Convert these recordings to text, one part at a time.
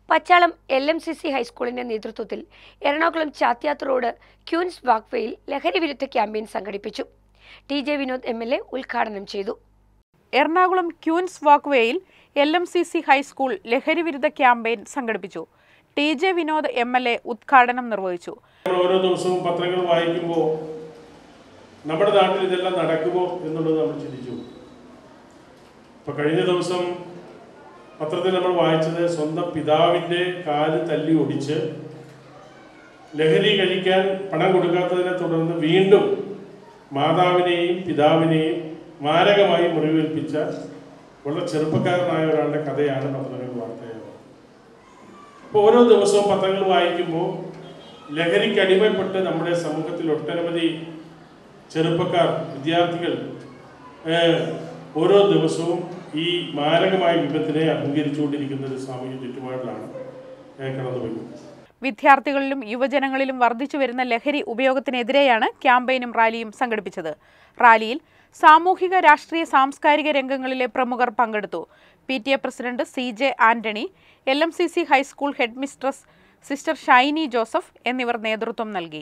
Pachalam L M C C ഹൈസ്കൂളിന്റെ നേതൃത്വത്തിൽ Ernakulam ചാത്യാത്ത് road ക്യൂൻസ് വാക്വേയിൽ ലഹരി വിരുദ്ധ ക്യാമ്പയിൻ സംഘടിപ്പിച്ചു T J Vinod M L A ഉദ്ഘാടനം ചെയ്തു എറണാകുളം ക്യൂൻസ് വാക്ക്വേയിൽ L M C C high school ലഹരിവിരുദ്ധ ക്യാമ്പയിൻ സംഘടിപ്പിച്ചു T J Vinod M L A ഉദ്ഘാടനം നിർവഹിച്ചു നമ്മൾ ഓരോ ദിവസവും പത്രങ്ങൾ വായിക്കുമ്പോൾ നമ്മുടെ നാട്ടിൽ ഇതെല്ലാം നടക്കുമോ എന്നുള്ളത് നമ്മൾ ചിന്തിച്ചു ഇപ്പൊ കഴിഞ്ഞ ദിവസം പത്രത്തിൽ നമ്മൾ വായിച്ചത് സ്വന്തം പിതാവിൻ്റെ കാല് തല്ലി ഒടിച്ച് ലഹരി കഴിക്കാൻ പണം കൊടുക്കാത്തതിനെ തുടർന്ന് വീണ്ടും മാതാവിനെയും പിതാവിനെയും മാരകമായി മുറിവേൽപ്പിച്ച വളരെ ചെറുപ്പക്കാരനായ ഒരാളുടെ കഥയാണ് പത്രങ്ങൾ വാർത്തയാകുന്നത് ഇപ്പോൾ ഓരോ ദിവസവും പത്രങ്ങൾ വായിക്കുമ്പോൾ ലഹരിക്ക് അടിമപ്പെട്ട് നമ്മുടെ സമൂഹത്തിൽ ഒട്ടനവധി ചെറുപ്പക്കാർ വിദ്യാർത്ഥികൾ ഏഹ്, ഓരോ ദിവസവും ഈ മാരകമായ വിപത്തിനെ അഭിമുഖീകരിച്ചുകൊണ്ടിരിക്കുന്ന ഒരു സാമൂഹ്യ ചുറ്റുപാടിലാണ് ഏഹ്, കടന്നുപോയത് വിദ്യാർത്ഥികളിലും യുവജനങ്ങളിലും വർദ്ധിച്ചു വരുന്ന ലഹരി ഉപയോഗത്തിനെതിരെയാണ് ക്യാമ്പയിനും റാലിയും സംഘടിപ്പിച്ചത് റാലിയിൽ സാമൂഹിക രാഷ്ട്രീയ സാംസ്കാരിക രംഗങ്ങളിലെ പ്രമുഖർ പങ്കെടുത്തു P T A president C J Antony L M C C high school head mistress sister Shiny Joseph എന്നിവർ നേതൃത്വം നൽകി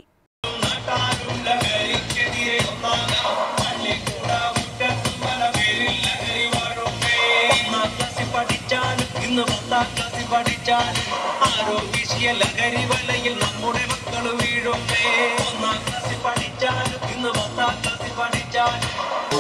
പഠിച്ചാലും ഇന്ന് പത്താം ക്ലാസ്സിൽ പഠിച്ചാലും ആരോഗ്യ ലഹരി വലയിൽ നമ്മുടെ മക്കൾ വീഴുമ്പേ ഒന്നാം ക്ലാസ്സിൽ പഠിച്ചാലും ഇന്ന് പത്താം ക്ലാസ്സിൽ പഠിച്ചാലും